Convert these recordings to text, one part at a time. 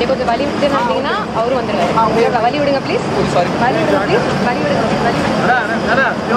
அப்படியே கொஞ்சம் வலி விட்டு இருந்தீங்கன்னா அவரும் வந்துடுவாரு வலி விடுங்க ப்ளீஸ் சாரி வலி விடுங்க ப்ளீஸ் வலி விடுங்க வலி விடுங்க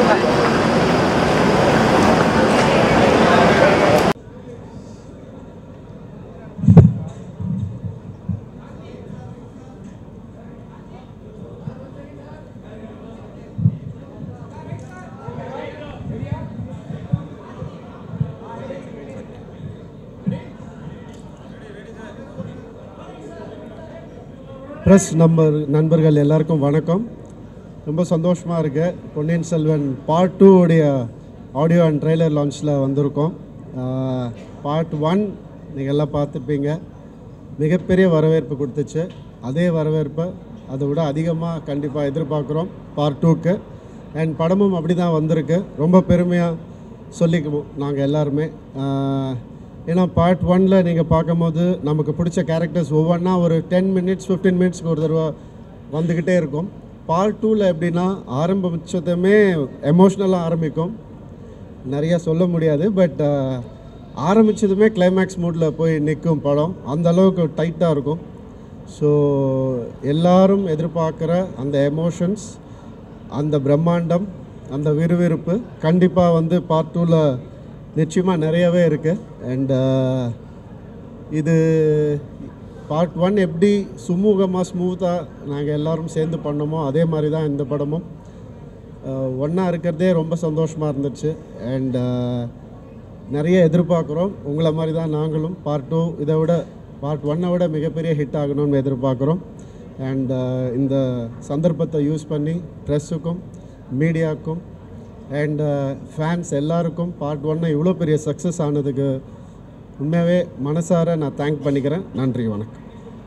ப்ரெஸ் நம்பர் நண்பர்கள் எல்லாருக்கும் வணக்கம் ரொம்ப சந்தோஷமாக இருக்கு பொன்னியின் செல்வன் பார்ட் டூ உடைய ஆடியோ அண்ட் ட்ரெய்லர் லான்ச்சில் வந்திருக்கோம் பார்ட் ஒன் நீங்கள் எல்லாம் பார்த்துருப்பீங்க மிகப்பெரிய வரவேற்பு கொடுத்துச்சு அதே வரவேற்பை அதை விட அதிகமாக கண்டிப்பாக எதிர்பார்க்குறோம் பார்ட் டூக்கு அண்ட் படமும் அப்படி தான் வந்திருக்கு ரொம்ப பெருமையாக சொல்லிக்குவோம் நாங்கள் எல்லாருமே ஆஹ், ஏன்னா பார்ட் ஒனில் நீங்கள் பார்க்கும்போது நமக்கு பிடிச்ச கேரக்டர்ஸ் ஒவ்வொன்றா ஒரு டென் மினிட்ஸ் ஃபிஃப்டீன் மினிட்ஸ்க்கு ஒரு தடவை வந்துக்கிட்டே இருக்கும் பார்ட் டூவில் எப்படின்னா ஆரம்பிச்சதுமே எமோஷ்னலாக ஆரம்பிக்கும் நிறைய சொல்ல முடியாது பட் ஆரம்பிச்சதுமே கிளைமேக்ஸ் மூடில் போய் நிற்கும் படம் அந்த அளவுக்கு டைட்டாக இருக்கும் ஸோ எல்லாரும் எதிர்பார்க்குற அந்த எமோஷன்ஸ் அந்த பிரம்மாண்டம் அந்த விறுவிறுப்பு கண்டிப்பாக வந்து பார்ட் டூவில் நிச்சயமாக நிறையவே இருக்குது அண்ட் இது பார்ட் ஒன் எப்படி சுமூகமாக ஸ்மூத்தாக நாங்கள் எல்லாரும் சேர்ந்து பண்ணோமோ அதே மாதிரி தான் இந்த படமும் ஒன்றா இருக்கிறதே ரொம்ப சந்தோஷமாக இருந்துச்சு அண்ட் நிறைய எதிர்பார்க்குறோம் உங்களை மாதிரி தான் நாங்களும் பார்ட் டூ இதை விட பார்ட் ஒன்னை விட மிகப்பெரிய ஹிட் ஆகணும்னு எதிர்பார்க்குறோம் அண்ட் இந்த சந்தர்ப்பத்தை யூஸ் பண்ணி ப்ரெஸ்ஸுக்கும் மீடியாவுக்கும் அண்ட் ஃபேன்ஸ் எல்லாருக்கும் பார்ட் ஒன்னை இவ்வளோ பெரிய சக்ஸஸ் ஆனதுக்கு உண்மையாகவே மனசார நான் தேங்க் பண்ணிக்கிறேன் நன்றி வணக்கம்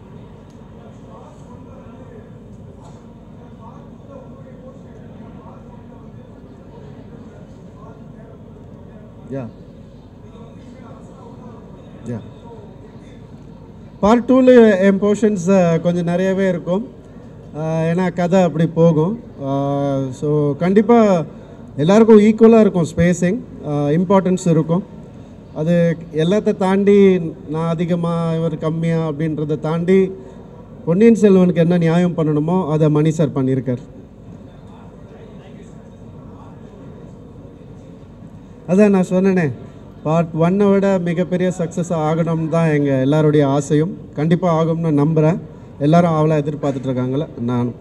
யா யா பார்ட் டூவில் என் போர்ஷன்ஸ் கொஞ்சம் நிறையவே இருக்கும் அஹ், ஏன்னா கதை அப்படி போகும் ஸோ கண்டிப்பாக எல்லாருக்கும் ஈக்குவலாக இருக்கும் ஸ்பேஸிங் இம்பார்ட்டன்ஸ் இருக்கும் அது எல்லாத்த தாண்டி நான் அதிகமாக இவர் கம்மியாக அப்படின்றத தாண்டி பொன்னியின் செல்வனுக்கு என்ன நியாயம் பண்ணணுமோ அதை மணி சார் பண்ணியிருக்கார் அதான் நான் சொன்னேனே பார்ட் ஒன்னை விட மிகப்பெரிய சக்ஸஸ் ஆகணும் தான் எங்கள் எல்லாருடைய ஆசையும் கண்டிப்பாக ஆகும்னு நம்புகிறேன் எல்லாரும் அவளை எதிர்பார்த்துட்டு இருக்காங்களே நானும்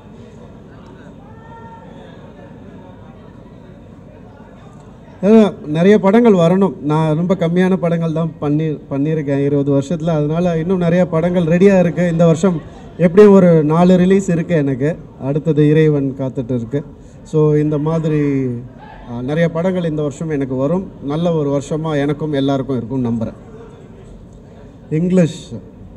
அதான் நிறைய படங்கள் வரணும் நான் ரொம்ப கம்மியான படங்கள் தான் பண்ணி பண்ணியிருக்கேன் இருபது வருஷத்தில் அதனால் இன்னும் நிறைய படங்கள் ரெடியாக இருக்குது இந்த வருஷம் எப்படியும் ஒரு நாலு ரிலீஸ் இருக்குது எனக்கு அடுத்தது இறைவன் காத்துட்டு இருக்கு ஸோ இந்த மாதிரி ஆ, நிறைய படங்கள் இந்த வருஷம் எனக்கு வரும் நல்ல ஒரு வருஷமாக எனக்கும் எல்லாருக்கும் இருக்கும்னு நம்புகிறேன் English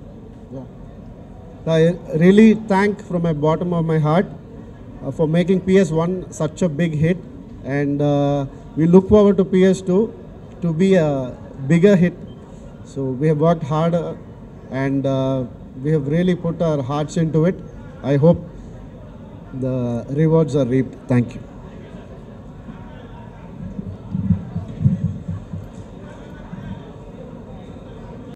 I really thank from my bottom of my heart uh, for making PS1 such a big hit, and uh, we look forward to PS2 to be a bigger hit. So we have worked hard, uh, and uh, we have really put our hearts into it. I hope the rewards are reaped. Thank you.